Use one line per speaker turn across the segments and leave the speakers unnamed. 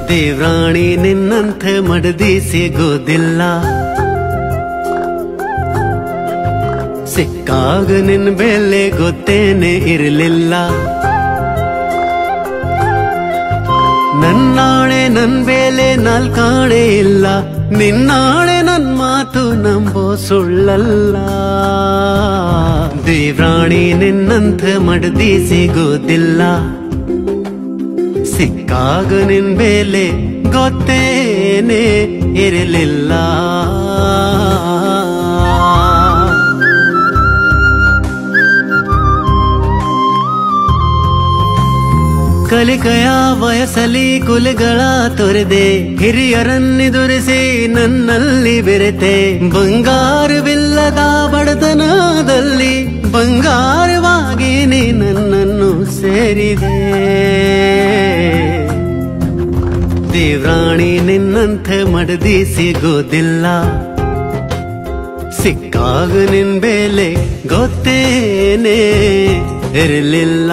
ದೇವ್ರಾಣಿ ನಿನ್ನಂಥ ಮಡದಿ ಸಿಗೋದಿಲ್ಲ ಸಿಕ್ಕಾಗ ನಿನ್ ಬೆಲೆ ಗೊತ್ತೇನೆ ಇರಲಿಲ್ಲ ನನ್ನಾಣೆ ನನ್ ಬೇಲೆ ನಾಲ್ಕಾಣೆ ಇಲ್ಲ ನಿನ್ನಾಣೆ ನನ್ ಮಾತು ನಂಬೋ ಸುಳ್ಳಲ್ಲ ದೇವ್ರಾಣಿ ನಿನ್ನಂಥ ಮಡದಿ ಸಿಗೋದಿಲ್ಲ ಸಿಕ್ಕಾಗ ನಿನ್ ಬೇಲೆ ಗೊತ್ತೇನೆ ಇರಲಿಲ್ಲ ಕಲಿಕೆಯ ವಯಸ್ಸಲಿ ಕುಲಿಗಳ ತೊರೆದೆ ಹಿರಿಯರನ್ನೆದುರಿಸಿ ನನ್ನಲ್ಲಿ ಬೆರೆತೆ ಬಂಗಾರವಿಲ್ಲದ ಬಡತನದಲ್ಲಿ ಬಂಗಾರವಾಗಿ ನೀ ನನ್ನನ್ನು ಸೇರಿದೆ ದೇವ್ರಾಣಿ ನಿನ್ನಂಥ ಮಡದಿ ಸಿಗೋದಿಲ್ಲ ಸಿಕ್ಕಾಗ ನಿನ್ ಬೇಲೆ ಗೊತ್ತೇನೆ ಇರಲಿಲ್ಲ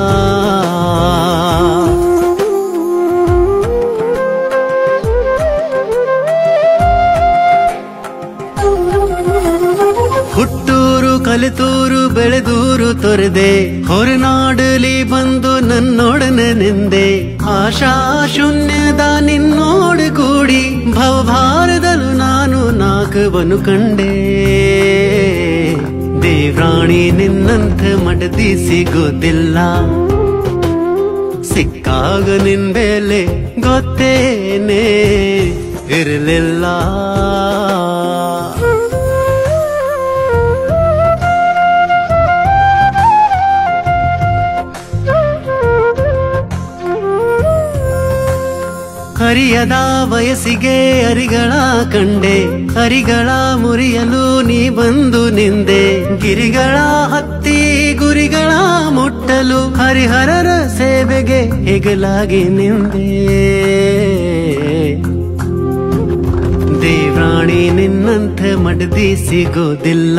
ಹುಟ್ಟೂರು ಕಲಿತೂರು ಬೆಳೆದೂರು ತೊರೆದೆ ಹೊರನಾಡಲಿ ಬಂದು ನನ್ನೊಡನೆ ನಿಂದೆ ಆಶಾ ಶೂನ್ಯದ ನಿನ್ನೋಡು ಕೂಡಿ ಭವಭಾರದಲು ನಾನು ನಾಗವನು ಕಂಡೆ ದೇವ್ರಾಣಿ ನಿನ್ನಂಥ ಮಡದಿ ಸಿಗೋದಿಲ್ಲ ಸಿಕ್ಕಾಗ ನಿನ್ ಬೆಲೆ ಗೊತ್ತೇನೆ ಇರಲಿಲ್ಲ ಹರಿಯದ ವಯಸ್ಸಿಗೆ ಅರಿಗಳ ಕಂಡೆ ಹರಿಗಳ ಮುರಿಯಲು ನೀ ಬಂದು ನಿಂದೆ ಗಿರಿಗಳ ಹತ್ತಿ ಗುರಿಗಳ ಮುಟ್ಟಲು ಹರಿಹರರ ಸೇವೆಗೆ ಹೆಗಲಾಗಿ ನಿಂದೆ ದೇವ್ರಾಣಿ ನಿನ್ನಂಥ ಮಡದಿ ಸಿಗೋದಿಲ್ಲ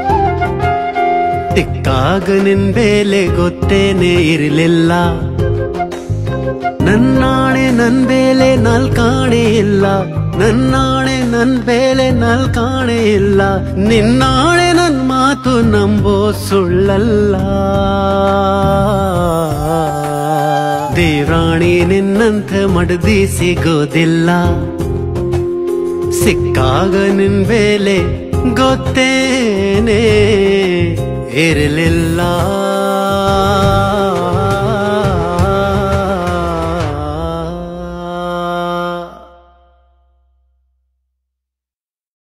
ತಿಕ್ಕಾಗ ನಿನ್ ಬೇಲೆ ಗೊತ್ತೇನೆ ಇರಲಿಲ್ಲ ನನ್ನಾಣೆ ನನ್ ಬೇಲೆ ನಾಲ್ಕಾಣೆ ಇಲ್ಲ ನನ್ನಾಣೆ ನನ್ ಬೇಲೆ ನಾಲ್ಕಾಣೆ ಇಲ್ಲ ನಿನ್ನಾಣೆ ನನ್ ಮಾತು ನಂಬೋ ಸುಳ್ಳಲ್ಲ ದೇವ್ರಾಣಿ ನಿನ್ನಂಥ ಮಡದಿ ಸಿಗೋದಿಲ್ಲ ಸಿಕ್ಕಾಗ ನಿನ್ ಬೇಲೆ ಗೊತ್ತೇನೆ ಇರಲಿಲ್ಲ